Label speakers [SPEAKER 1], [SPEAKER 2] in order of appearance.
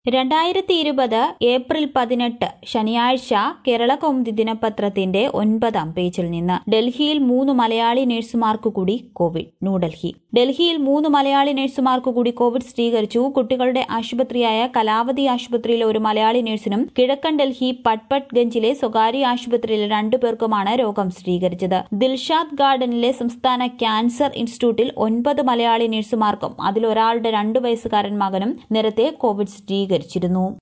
[SPEAKER 1] രണ്ടായിരത്തി ഇരുപത് ഏപ്രിൽ പതിനെട്ട് ശനിയാഴ്ച കേരളകൗമുദി ദിനപത്രത്തിന്റെ ഒൻപതാം പേജിൽ നിന്ന് ഡൽഹിയിൽ മൂന്ന് മലയാളി നഴ്സുമാർക്ക് കൂടി കോവിഡ് ന്യൂഡൽഹി ഡൽഹിയിൽ മൂന്ന് മലയാളി നഴ്സുമാർക്ക് കൂടി കോവിഡ് സ്ഥിരീകരിച്ചു കുട്ടികളുടെ ആശുപത്രിയായ കലാവതി ആശുപത്രിയിലെ ഒരു മലയാളി നഴ്സിനും കിഴക്കൻ ഡൽഹി പട്പട്ട് ഗഞ്ചിലെ സ്വകാര്യ ആശുപത്രിയിലെ രണ്ടുപേർക്കുമാണ് രോഗം സ്ഥിരീകരിച്ചത് ദിൽഷാദ് ഗാർഡനിലെ സംസ്ഥാന ക്യാൻസർ ഇൻസ്റ്റിറ്റ്യൂട്ടിൽ ഒൻപത് മലയാളി നഴ്സുമാർക്കും അതിലൊരാളുടെ രണ്ടു വയസ്സുകാരൻ മകനും നേരത്തെ കോവിഡ് സ്ഥിരീകരിച്ചിരുന്നു